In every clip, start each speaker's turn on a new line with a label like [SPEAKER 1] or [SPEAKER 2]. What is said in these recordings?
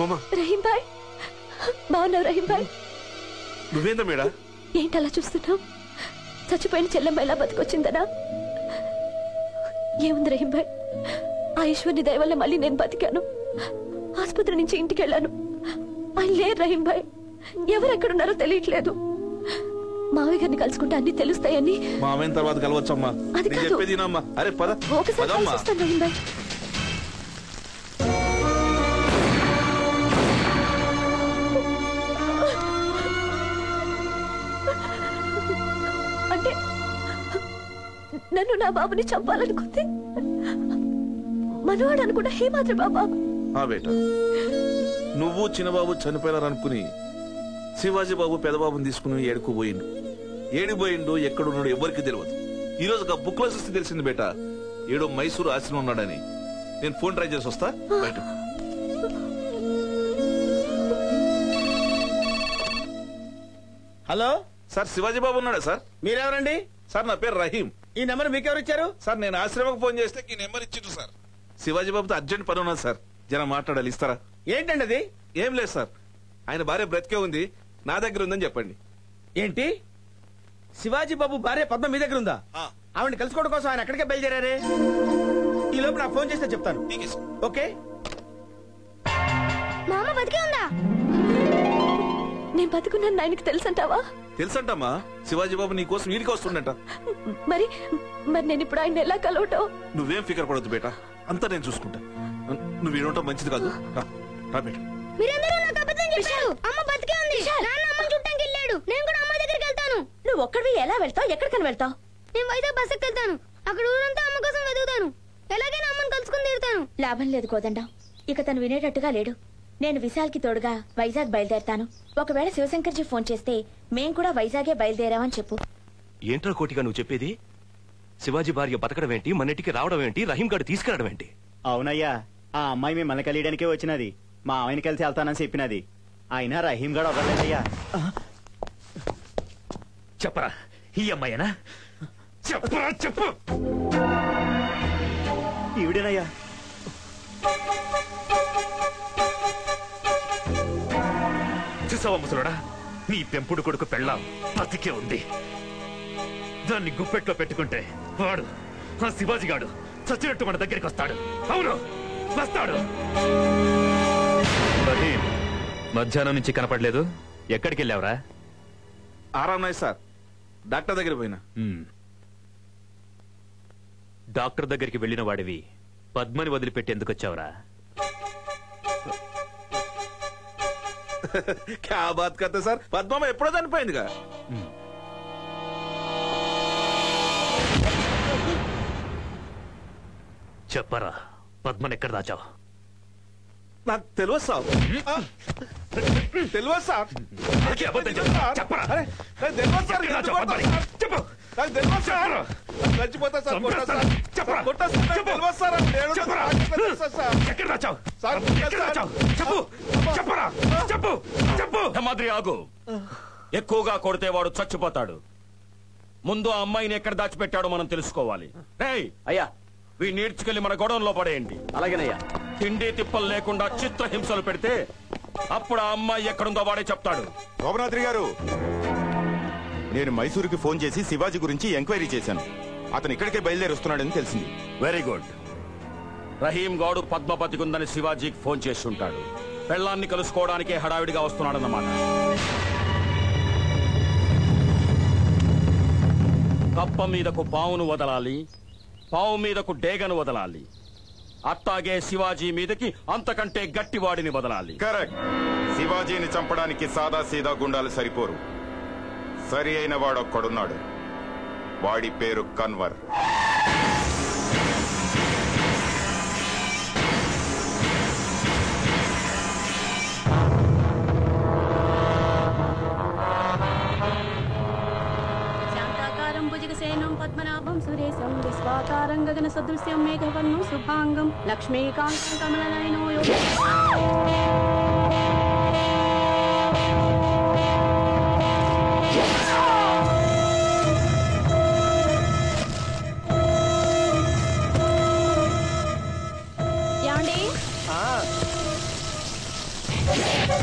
[SPEAKER 1] అమ్మమ్మ
[SPEAKER 2] రహీం భాయ్ బాగున్నావు రహీం భాయ్
[SPEAKER 1] నువ్వేందా మేడా
[SPEAKER 2] ఏంటి అలా చూస్తున్నావు చచ్చిపోయిన చెల్లెమ్మ ఎలా బతికొచ్చిందనా ఏముంది రహీం భాయ్ ఆ ఈశ్వర్ని దయ వల్ల మళ్ళీ నేను బతికాను ఆసుపత్రి నుంచి ఇంటికి వెళ్ళాను ఆయన లేరు రహీం భాయ్ ఎవరెక్కడున్నారో తెలియట్లేదు మావయ్య గారిని కలుసుకుంటే అన్ని తెలుస్తాయని
[SPEAKER 1] మా అమ్మాయిన తర్వాత కలవచ్చమ్మా
[SPEAKER 2] అది
[SPEAKER 1] నేను
[SPEAKER 2] కాదు.
[SPEAKER 1] చెప్పేది అమ్మా అరే పద
[SPEAKER 2] ఒకసారి
[SPEAKER 1] పదమ్మా
[SPEAKER 2] కలిసి వస్తాను రహీం భాయ్ అంటే నన్ను నా బాబుని చంపాలనుకుంది మనవాడు అనుకున్న హేమాద్రి బాబా
[SPEAKER 1] ఆ బేట నువ్వు చిన్నబాబు చనిపోయారనుకుని శివాజీ బాబు పెదబాబుని తీసుకుని ఏడుకుపోయిండు ఏడిపోయిండు ఎక్కడున్నాడు ఎవరికి తెలియదు ఈ రోజు ఒక బుక్ లో చూస్తే తెలిసింది బేట ఏడో మైసూరు ఆశ్రమం ఉన్నాడని నేను ఫోన్ ట్రై చేసి వస్తా బయట
[SPEAKER 3] హలో
[SPEAKER 1] సార్ శివాజీ బాబు ఉన్నాడా సార్
[SPEAKER 3] మీరెవరండి
[SPEAKER 1] సార్ నా పేరు రహీం
[SPEAKER 3] ఈ నెంబర్ మీకెవరు ఇచ్చారు
[SPEAKER 1] సార్ నేను ఆశ్రమకు ఫోన్ చేస్తే ఈ నెంబర్ ఇచ్చిండు సార్ శివాజీ బాబుతో అర్జెంట్ పని ఉన్నది సార్ జనం మాట్లాడాలి ఇస్తారా
[SPEAKER 3] ఏంటండి అది
[SPEAKER 1] ఏం లేదు సార్ ఆయన భార్య బ్రతికే ఉంది నా దగ్గర ఉందని చెప్పండి
[SPEAKER 3] ఏంటి శివాజీ బాబు భార్య పద్మ మీ దగ్గర ఉందా
[SPEAKER 1] ఆ.
[SPEAKER 3] ఆవిడ కలుసుకోవడం కోసం ఆయన ఎక్కడికే బయలుదేరారే ఈ లోపు నాకు ఫోన్ చేస్తే చెప్తాను
[SPEAKER 1] ఠీక్ హై సార్.
[SPEAKER 3] ఓకే
[SPEAKER 2] మామ బతికే ఉందా నేను బతుకున్నాను ఆయనకి తెలుసంటావా
[SPEAKER 1] తెలుసంటమ్మా శివాజీ బాబు నీ కోసం వీడికి వస్తుండట
[SPEAKER 2] మరి మరి నేను ఇప్పుడు ఆయన ఎలా కలవటం
[SPEAKER 1] నువ్వేం ఫికర్ పడొద్దు బేట అంతా నేను చూసుకుంటా నువ్వు వీడుంటాం మంచిది కాదు రా, రా బేట
[SPEAKER 4] మీరందరూ నాకు అబద్ధం చెప్పారు అమ్మ బతికే ఉంది నాన్న అమ్మని చూడటానికి వెళ్ళాడు నేను కూడా అమ్మ దగ్గరికి వెళ్తాను
[SPEAKER 2] నువ్వు ఒక్కడివి ఎలా వెళ్తావు ఎక్కడికని వెళ్తావు
[SPEAKER 4] నేను వైజాగ్ బస్సుకి వెళ్తాను అక్కడ ఊరంతా అమ్మ కోసం వెతుకుతాను ఎలాగైనా అమ్మని కలుసుకుని తీరుతాను
[SPEAKER 2] లాభం లేదు కోదండం ఇక తను వినేటట్టుగా లేడు నేను విశాల్కి తోడుగా వైజాగ్ బయలుదేరతాను ఒకవేళ శివశంకర్జీ ఫోన్ చేస్తే మేం కూడా వైజాగే బయలుదేరామని చెప్పు
[SPEAKER 5] ఏంట్రా కోటిగా నువ్వు చెప్పేది శివాజీ భార్య బతకడం ఏంటి మన్నిటికి రావడం ఏంటి రహీం గారు తీసుకెళ్లడం ఏంటి
[SPEAKER 6] అవునయ్యా ఆ అమ్మాయి మిమ్మల్ని కలియడానికే వచ్చినది మా ఆమెను కలిసి వెళ్తానని చెప్పినది అయినా రహీం గడు అవ్వలేదయ్యా
[SPEAKER 5] చెప్పరా ఈ అమ్మాయినా చెప్పరా చెప్పు
[SPEAKER 6] ఈవిడేనయ్యా
[SPEAKER 5] చూసావా ముసలుడా నీ పెంపుడు కొడుకు పెళ్ళాం బతికే ఉంది దాన్ని గుప్పెట్లో పెట్టుకుంటే వాడు ఆ శివాజీ గాడు చచ్చినట్టు మన దగ్గరికి వస్తాడు అవును వస్తాడు రహీం మధ్యాహ్నం నుంచి కనపడలేదు ఎక్కడికి వెళ్ళావురా
[SPEAKER 1] ఆరాం నాయ్ సార్ డాక్టర్ దగ్గర పోయినా
[SPEAKER 5] డాక్టర్ దగ్గరికి వెళ్ళిన వాడివి పద్మని వదిలిపెట్టి ఎందుకు వచ్చావురా
[SPEAKER 1] క్యా బాత్ కర్తే సార్ పద్మమ్మ ఎప్పుడో చనిపోయిందిగా
[SPEAKER 5] చెప్పరా పద్మని ఎక్కడ దాచావు
[SPEAKER 1] నాకు తెలియదు సార్ ఆ, తెలియదు సార్
[SPEAKER 5] నాకే అబద్ధం చెప్తా. చెప్పరా
[SPEAKER 1] అరే, నాకు తెలియదు సార్
[SPEAKER 5] ఎక్కడ దాచావు పద్మని? చెప్పు
[SPEAKER 1] నాకు తెలియదు సార్ చచ్చిపోతా సార్ కొట్టా సార్
[SPEAKER 5] చెప్పరా?
[SPEAKER 1] కొట్టా సార్ నాకు
[SPEAKER 5] చెప్పు.
[SPEAKER 1] తెలియదు సార్ అని నేను
[SPEAKER 5] చెప్పరా?
[SPEAKER 1] నాకు తెలుసు సార్
[SPEAKER 5] ఎక్కడ దాచావు
[SPEAKER 1] సార్,
[SPEAKER 5] ఎక్కడ
[SPEAKER 1] సార్.
[SPEAKER 5] దాచావు చెప్పు చెప్పరా చెప్పు చెప్పు
[SPEAKER 7] మాదిరి ఆగు ఎక్కువగా కొడితే వాడు చచ్చిపోతాడు ముందు ఆ అమ్మాయిని ఎక్కడ దాచిపెట్టాడో మనం తెలుసుకోవాలి రేయ్
[SPEAKER 6] అయ్యా
[SPEAKER 7] వీడిని ఈడ్చుకెళ్లి మన గొడవంలో పడేయండి
[SPEAKER 6] అలాగేనయ్యా
[SPEAKER 7] తిండి తిప్పలు లేకుండా చిత్రహింసలు పెడితే అప్పుడు ఆ అమ్మాయి ఎక్కడుందో వాడే చెప్తాడు
[SPEAKER 8] శోభనాద్రి గారు నేను మైసూరుకి ఫోన్ చేసి శివాజీ గురించి ఎంక్వైరీ చేశాను అతను ఇక్కడికే బయలుదేరి వస్తున్నాడని తెలిసింది
[SPEAKER 7] వెరీ గుడ్ రహీం గౌడు పద్మపతికి ఉందని శివాజీకి ఫోన్ చేసి ఉంటాడు పెళ్ళాన్ని కలుసుకోవడానికే హడావిడిగా వస్తున్నాడన్నమాట కప్ప మీదకు పావును వదలాలి పావు మీదకు డేగను వదలాలి అట్టాగే శివాజీ మీదకి అంతకంటే గట్టివాడిని వదలాలి
[SPEAKER 8] కరెక్ట్ శివాజీని చంపడానికి సాదా సీదా గుండాలు సరిపోరు సరి అయిన వాడొక్కడున్నాడు వాడి పేరు కన్వర్
[SPEAKER 9] శాంతాకారం భుజగసేనం పద్మనాభం సురేశం విశ్వాకారం గగన సదృశ్యం మేఘవర్ణం శుభాంగం లక్ష్మీకాంతం కమలనయనో యోగి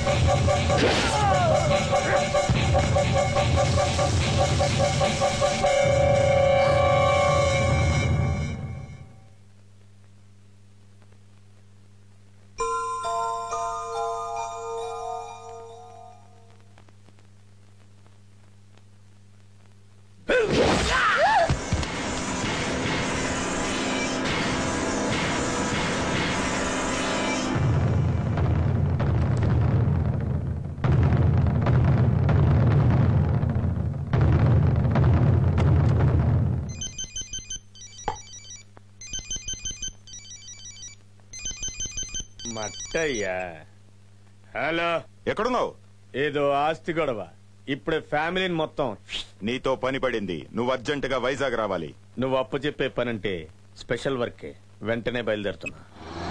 [SPEAKER 3] మట్టయ్యా హలో
[SPEAKER 8] ఎక్కడున్నావు
[SPEAKER 3] ఏదో ఆస్తి గొడవ ఇప్పుడే ఫ్యామిలీని మొత్తం
[SPEAKER 8] నీతో పని పడింది నువ్వు అర్జెంటుగా వైజాగ్ రావాలి
[SPEAKER 3] నువ్వు అప్పు చెప్పే పనంటే స్పెషల్ వర్కే వెంటనే బయలుదేరుతున్నా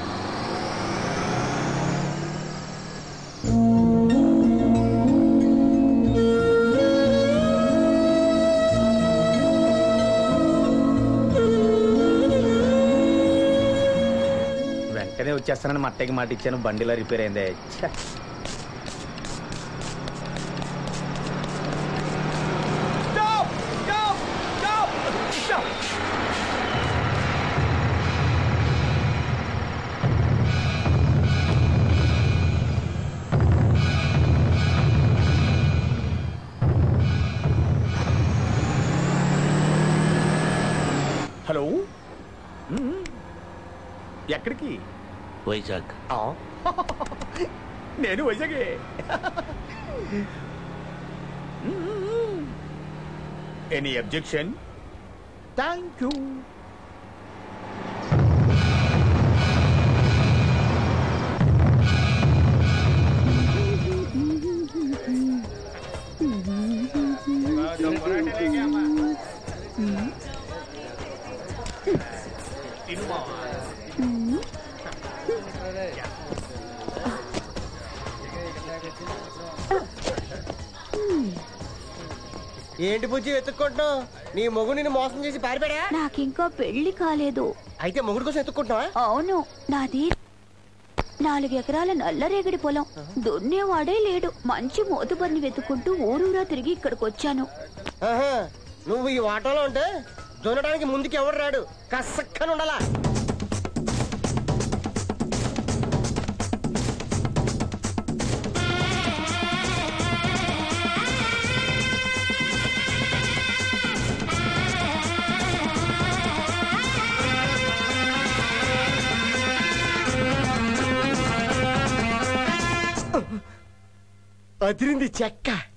[SPEAKER 3] వెంటనే వచ్చేస్తానని మా అత్తయ్యకి మాట ఇచ్చాను బండిలా రిపేర్ అయిందే ఛ. హలో మ్మ్. ఎక్కడికి
[SPEAKER 1] వైజాగ్
[SPEAKER 3] ఆ. నేను వైజాగే ఎనీ అబ్జెక్షన్ థ్యాంక్ యూ
[SPEAKER 10] ఏంటి బుజ్జి వెతుక్కుంటున్నావు నీ మొగుడు నిన్ను మోసం చేసి పారిపోయా
[SPEAKER 2] నాకింకా పెళ్లి కాలేదు
[SPEAKER 10] అయితే మొగుడు కోసం ఎత్తుక్కుంటున్నావా
[SPEAKER 2] అవును నాది నాలుగు ఎకరాల నల్లరేగడి పొలం దున్నేవాడే లేడు మంచి మోతుబరిని వెతుక్కుంటూ ఊరూరా తిరిగి ఇక్కడికి వచ్చాను
[SPEAKER 10] ఆహా, నువ్వు ఈ వాటంలో ఉంటే దున్నడానికి ముందుకు ఎవడు రాడు కసక్కని ఉండాలా అదిరింది చెక్క